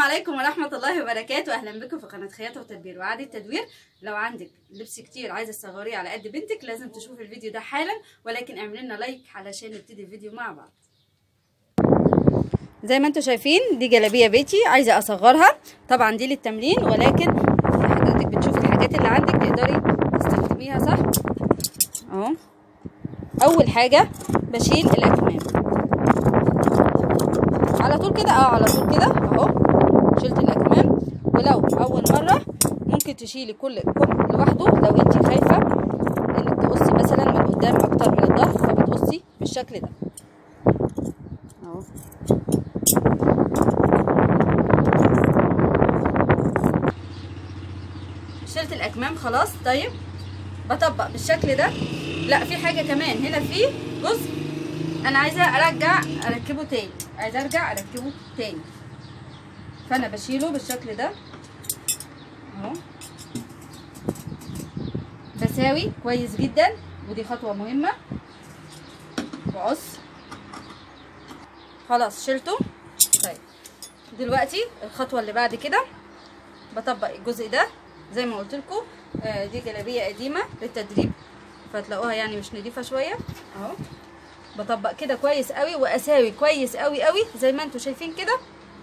عليكم ورحمة الله وبركاته أهلا بكم في قناة خياطة وتدبير وعادة تدوير لو عندك لبس كتير عايزة تصغريه على قد بنتك لازم تشوف الفيديو ده حالا ولكن اعمل لنا لايك علشان نبتدي الفيديو مع بعض زي ما انتم شايفين دي جلابية بيتي عايزة أصغرها طبعا دي للتمرين ولكن حضرتك بتشوفي الحاجات اللي عندك تقدري تستخدميها صح اهو أول حاجة بشيل الأكمام على طول كده اه على طول كده اهو شلت الاكمام ولو اول مره ممكن تشيلي كل كم لوحده لو انت خايفه انك تقصي مثلا من قدام اكتر من الظهر فبتقصي بالشكل ده اهو شلت الاكمام خلاص طيب بطبق بالشكل ده لا في حاجه كمان هنا في جزء انا عايزه ارجع اركبه تاني عايزه ارجع اركبه تاني فانا بشيله بالشكل ده اهو بساوي كويس جدا ودي خطوه مهمه واقص خلاص شلته طيب دلوقتي الخطوه اللي بعد كده بطبق الجزء ده زي ما قلت لكم آه دي جلابيه قديمه للتدريب فتلاقوها يعني مش نضيفه شويه اهو بطبق كده كويس قوي واساوي كويس قوي قوي زي ما انتم شايفين كده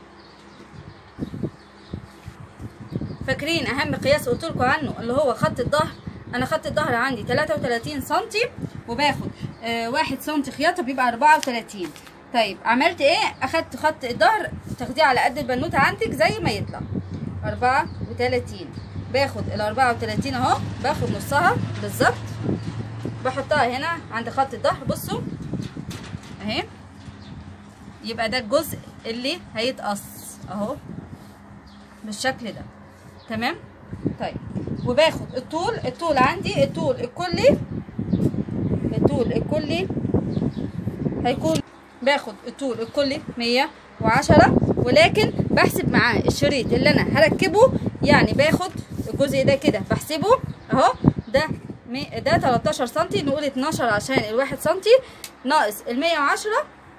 فاكرين اهم قياس قلت لكم عنه اللي هو خط الظهر انا خط الظهر عندي 33 سنتي وباخد آه واحد سنتي خياطه بيبقى 34 طيب عملت ايه اخدت خط الظهر تاخديه على قد البنوته عندك زي ما يطلع 34 باخد ال 34 اهو باخد نصها بالظبط بحطها هنا عند خط الظهر بصوا اهي يبقى ده الجزء اللي هيتقص اهو بالشكل ده تمام طيب وباخد الطول الطول عندي الطول الكلي الطول الكلي هيكون باخد الطول الكلي مية وعشرة ولكن بحسب معاه الشريط اللي انا هركبه يعني باخد الجزء ده كده بحسبه اهو ده ده 13 سنتي نقول 12 عشان الواحد سنتي ناقص ال 110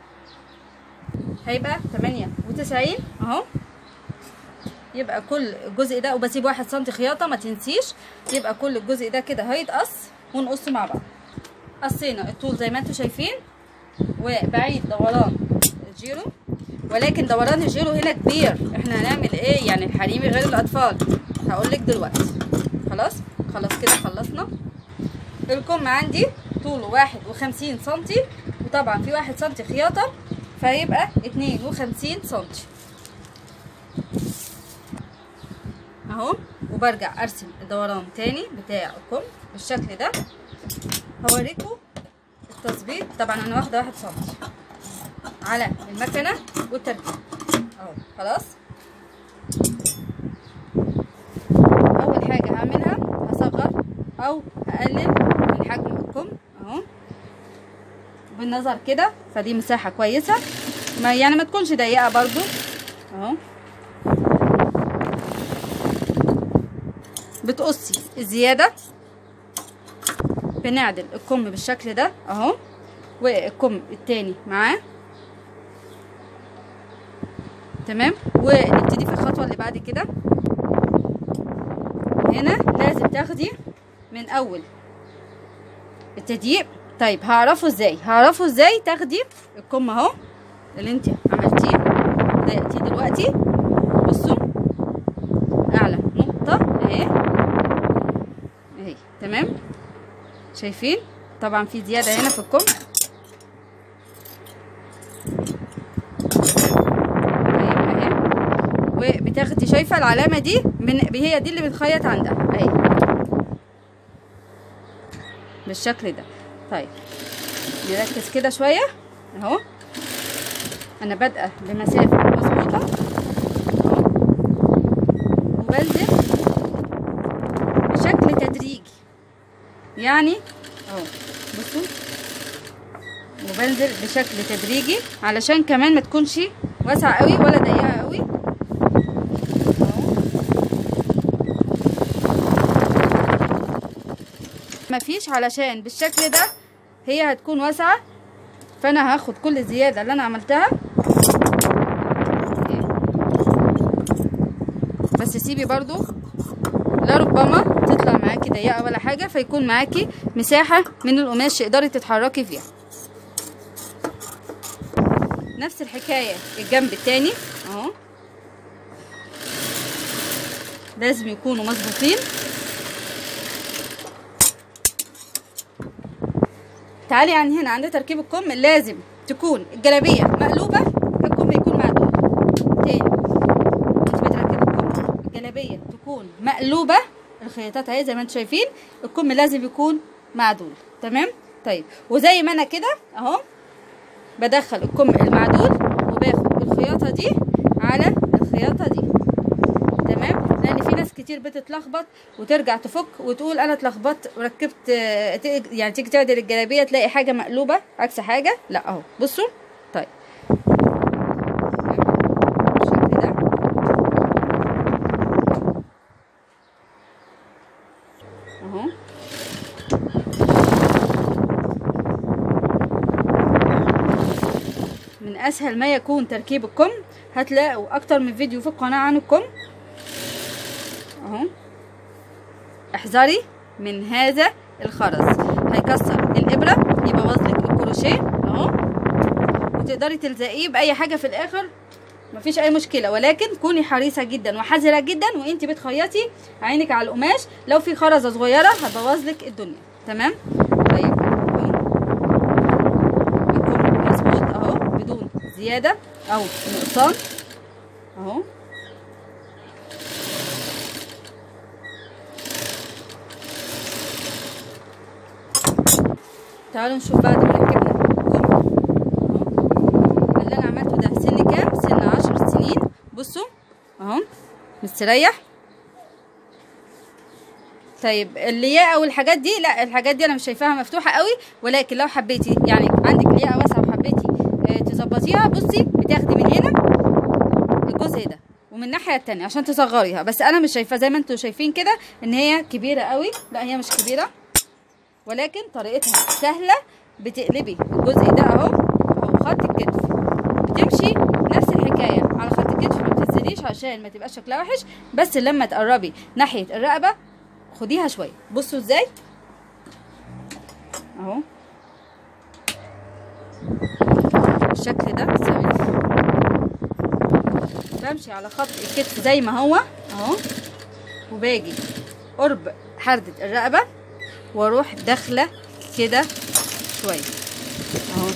هيبقى 98 اهو يبقى كل الجزء ده وبسيب واحد سنتي خياطه ما تنسيش يبقى كل الجزء ده كده هيتقص ونقص مع بعض قصينا الطول زي ما انتم شايفين وبعيد دوران الجيرو ولكن دوران الجيرو هنا كبير احنا هنعمل ايه يعني الحريمي غير الاطفال هقول لك دلوقتي خلاص خلاص كده خلصنا الكم عندي طوله واحد وخمسين سنتي وطبعا في واحد سنتي خياطة فيبقى اتنين وخمسين سنتي اهو وبرجع ارسم الدوران تاني بتاع الكم بالشكل ده هوريكم التظبيط طبعا انا واخده واحد سنتي على المكنه والتركيب اهو خلاص اول حاجه هعملها هصغر او هقلل من حجم الكم اهو بالنظر كده فدي مساحه كويسه ما يعني ما تكونش ضيقه برضو اهو بتقصي الزياده بنعدل الكم بالشكل ده اهو والكم التاني معاه تمام ونبتدي في الخطوه اللي بعد كده هنا لازم تاخدي من اول التضييق طيب هعرفه ازاي هعرفه ازاي تاخدي الكم اهو اللي انت عملتيه ضيقتيه دلوقتي بصوا اعلى نقطه اهي اهي تمام شايفين طبعا في زياده هنا في الكم وبتاخدي شايفه العلامه دي من هي دي اللي بتخيط عندها اهي بالشكل ده طيب نركز كده شويه اهو انا بادئه بمسافه مظبوطه وبنزل بشكل تدريجي يعني اهو بصوا وبنزل بشكل تدريجي علشان كمان ما تكونش واسعه قوي ولا ضيقه قوي مفيش علشان بالشكل ده هي هتكون واسعة فانا هاخد كل الزيادة اللي انا عملتها بس سيبي برضو لا ربما تطلع معاكي ضيقه ولا حاجه فيكون معاكي مساحه من القماش تقدري تتحركي فيها نفس الحكايه الجنب التاني اهو لازم يكونوا مظبوطين تعالي عن هنا عند تركيب الكم لازم تكون الجلابيه مقلوبه الكم يكون معدول تاني انت بتركبي الكم الجلابيه تكون مقلوبه الخياطات اهي زي ما انتم شايفين الكم لازم يكون معدول تمام طيب وزي ما انا كده اهو بدخل الكم المعدول وباخد الخياطه دي على الخياطه دي تمام لان في ناس كتير بتتلخبط وترجع تفك وتقول انا اتلخبطت وركبت آه، ت- يعني تيجي تعدل الجلابيه تلاقي حاجه مقلوبه عكس حاجه لا اهو بصوا طيب بالشكل ده اهو من اسهل ما يكون تركيب الكم هتلاقوا اكتر من فيديو في القناه عن الكم اهو احذري من هذا الخرز هيكسر الابره يبوظ لك الكروشيه اهو وتقدري تلزقيه باي حاجه في الاخر مفيش اي مشكله ولكن كوني حريصه جدا وحذره جدا وانت بتخيطي عينك على القماش لو في خرزه صغيره هتبوظ لك الدنيا تمام طيب اهو يكون مظبوط اهو بدون زياده او نقصان اهو تعالوا نشوف بعد ما ركبنا الكم اهو اللي انا عملته ده سن كام سن عشر سنين بصوا اهو مستريح طيب الياقه والحاجات دي لا الحاجات دي انا مش شايفاها مفتوحه قوي ولكن لو حبيتي يعني عندك لياقه واسعه وحبيتي آه، تظبطيها بصي بتاخدي من هنا الجزء ده ومن الناحيه التانية عشان تصغريها بس انا مش شايفه زي ما انتوا شايفين كده ان هي كبيره قوي لا هي مش كبيره ولكن طريقتها سهله بتقلبي الجزء ده اهو اهو خط الكتف بتمشي نفس الحكايه على خط الكتف ما بتنزليش عشان ما تبقاش شكلها وحش بس لما تقربي ناحيه الرقبه خديها شويه بصوا ازاي اهو بالشكل ده ثواني. بمشي على خط الكتف زي ما هو اهو وباجي قرب حردة الرقبة واروح داخلة كده شوية اهو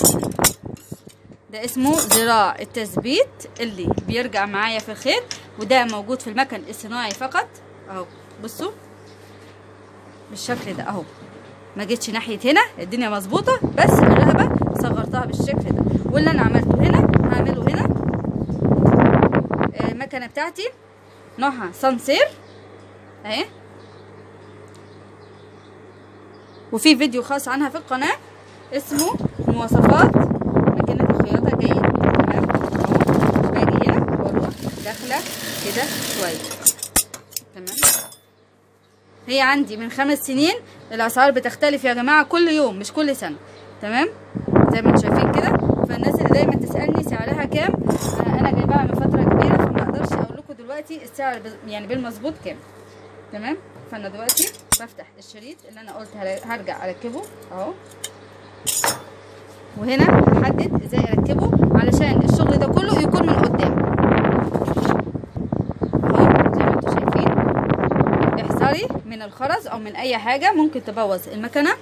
ده اسمه ذراع التثبيت اللي بيرجع معايا في الخيط وده موجود في المكن الصناعي فقط اهو بصوا بالشكل ده اهو ما جيتش ناحيه هنا الدنيا مظبوطه بس الرقبه صغرتها بالشكل ده واللي انا عملته هنا هعمله هنا آه، المكنه بتاعتي نوعها سانسير اهي وفي فيديو خاص عنها في القناه اسمه مواصفات ماكينه الخياطه جيد تمام اهو باجي هنا واروح داخله كده شويه تمام هي عندي من خمس سنين الاسعار بتختلف يا جماعه كل يوم مش كل سنه تمام زي ما انتم شايفين كده فالناس اللي دايما تسالني سعرها كام آه، انا جايباها من فتره كبيره فما اقدرش اقول لكم دلوقتي السعر بز- يعني بالمظبوط كام تمام فانا دلوقتي بفتح الشريط اللي انا قلت هر- هرجع اركبه اهو وهنا بحدد ازاي اركبه علشان الشغل ده كله يكون من قدام اهو زي ما انتم شايفين احذري من الخرز او من اي حاجه ممكن تبوظ المكنه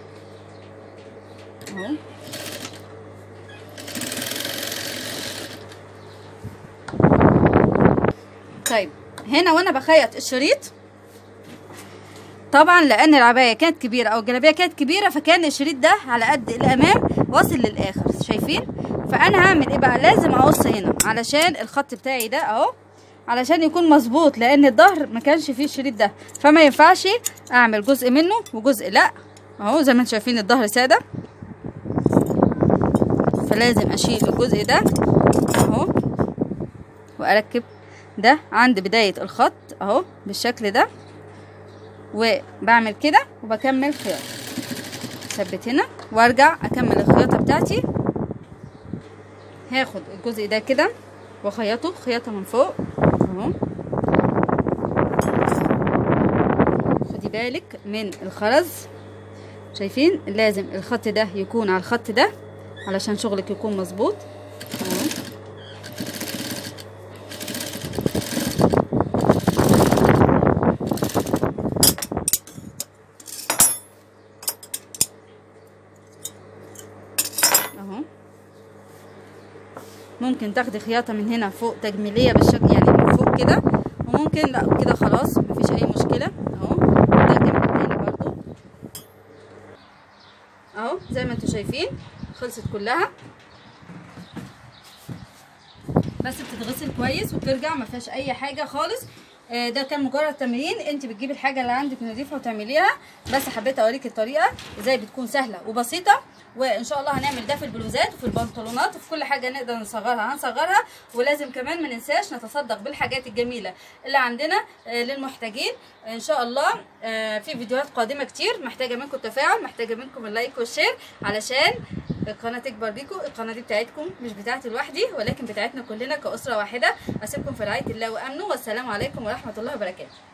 اهو طيب هنا وانا بخيط الشريط طبعا لان العبايه كانت كبيره او الجلابيه كانت كبيره فكان الشريط ده على قد الامام واصل للاخر شايفين فانا هعمل ايه بقى لازم اقص هنا علشان الخط بتاعي ده اهو علشان يكون مظبوط لان الظهر ما كانش فيه الشريط ده فما ينفعش اعمل جزء منه وجزء لا اهو زي ما انتم شايفين الظهر ساده فلازم اشيل الجزء ده اهو واركب ده عند بدايه الخط اهو بالشكل ده وبعمل كده وبكمل خياطة ثبت هنا وارجع اكمل الخياطة بتاعتي هاخد الجزء ده كده واخيطه خياطة من فوق اهو بالك من الخرز شايفين لازم الخط ده يكون على الخط ده علشان شغلك يكون مظبوط اهو اهو ممكن تاخدي خياطة من هنا فوق تجميلية بالشكل يعني من فوق كده وممكن لا كده خلاص مفيش اي مشكلة اهو ده جنب التاني برضو اهو زي ما انتوا شايفين خلصت كلها بس بتتغسل كويس وبترجع ما فيهاش اي حاجه خالص آه، ده كان مجرد تمرين انت بتجيبي الحاجه اللي عندك نضيفه وتعمليها بس حبيت اوريك الطريقه ازاي بتكون سهله وبسيطه وان شاء الله هنعمل ده في البلوزات وفي البنطلونات وفي كل حاجه نقدر نصغرها هنصغرها ولازم كمان ما ننساش نتصدق بالحاجات الجميله اللي عندنا آه، للمحتاجين ان شاء الله آه، في فيديوهات قادمه كتير محتاجه منكم التفاعل محتاجه منكم اللايك والشير علشان القناه تكبر بيكم القناه دي بتاعتكم مش بتاعتي لوحدي ولكن بتاعتنا كلنا كاسره واحده اسيبكم في رعايه الله وامنه والسلام عليكم ورحمه الله وبركاته